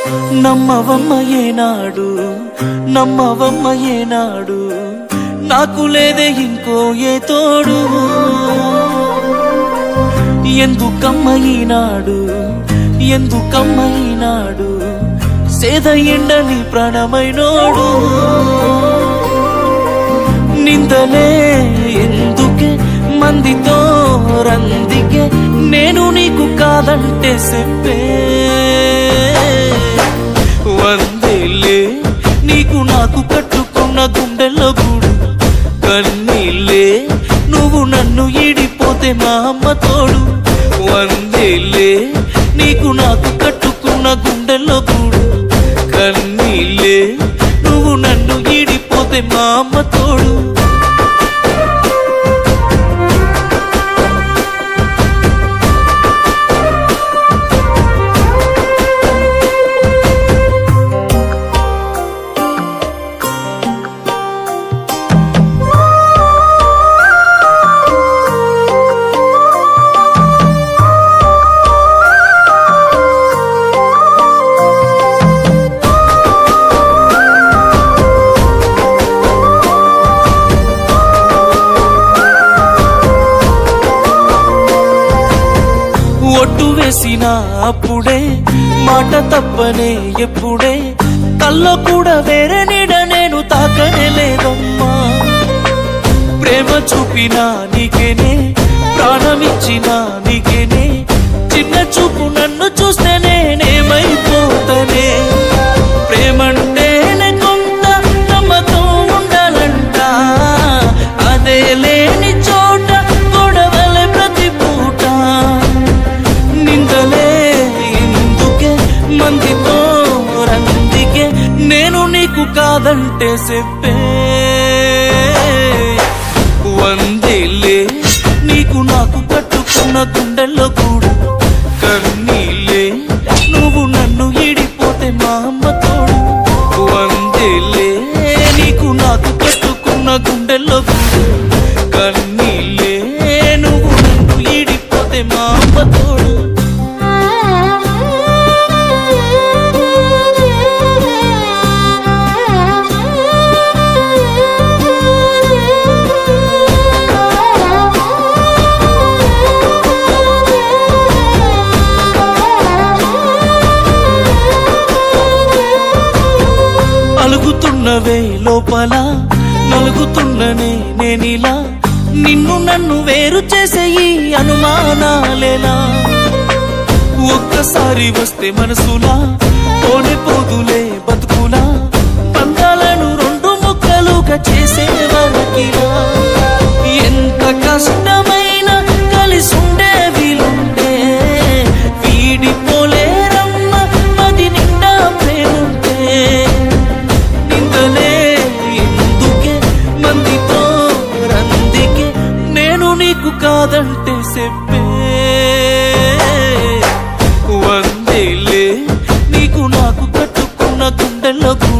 నమ్మవమ్మ ఏనాడు నమ్మవమ్మ ఏనాడు నాకు లేదే ఇంకో ఏ తోడు ఎందుకమ్మ ఈనాడు ఎందుకమ్మ ఈనాడు సేద ఎండని ప్రాణమైనోడు నిందలే ఎందుకే మందితో రందికే నేను నీకు కాదంటే చెప్పే వందేలే నీకు నాకు కట్టుకున్న గుండెల్లో గూడు కన్నీళ్ళే నువ్వు నన్ను ఈడిపోతే మా అమ్మ తోడు వందేలే నీకు నాకు కట్టుకున్న గుండెల్లో గూడు కన్నీళ్ళే నువ్వు నన్ను ఈడిపోతే మా అమ్మ తోడు ఒట్టు వేసిన అప్పుడే మాట తప్పనే ఎప్పుడే కల్లో కూడా వేరే నీడ నేను తాకనే లేదమ్మా ప్రేమ చూపిన నీకేనే ప్రాణమిచ్చిన నీకేనే చిన్న చూపు నన్ను చూస్తే నేనేమైపోతనే ప్రేమంటేనే కొంత నమ్మకం ఉండాలంట అదే లేని చోట గొడవలే ప్రతి పూట నిందలే ఎందుకే మందితో రందికే నేను నీకు కాదంటే చెప్పే వందేలే నీకు నాకు కట్టుకున్న గుండెల్లో కూడా కన్నీలే నువ్వు నన్ను ఈడిపోతే మా అమ్మ తోడు వందేలే నీకు నాకు కట్టుకున్న గుండెల్లో కూడా కన్నీలే నువ్వు నన్ను ఈడిపోతే మా అమ్మ తోడు అలుగుతున్నవే లోపల నలుగుతున్ననే నేనిలా నిన్ను నన్ను వేరు చేసే ఈ అనుమానాలేలా ఒక్కసారి వస్తే మనసులా పోనే పోదులే బతుకులా బంధాలను రెండు ముక్కలుగా చేసే వరకిలా ఎంత కష్టమైన కలిసి ఉండే వీలుంటే వీడిపోలేరమ్మ మది నిండా ప్రేముంటే నిందలే ఎందుకే మందితో రందికే నేను నీకు కాదంటే చెప్పే వందేలే నీకు నాకు కట్టుకున్న గుండెల్లో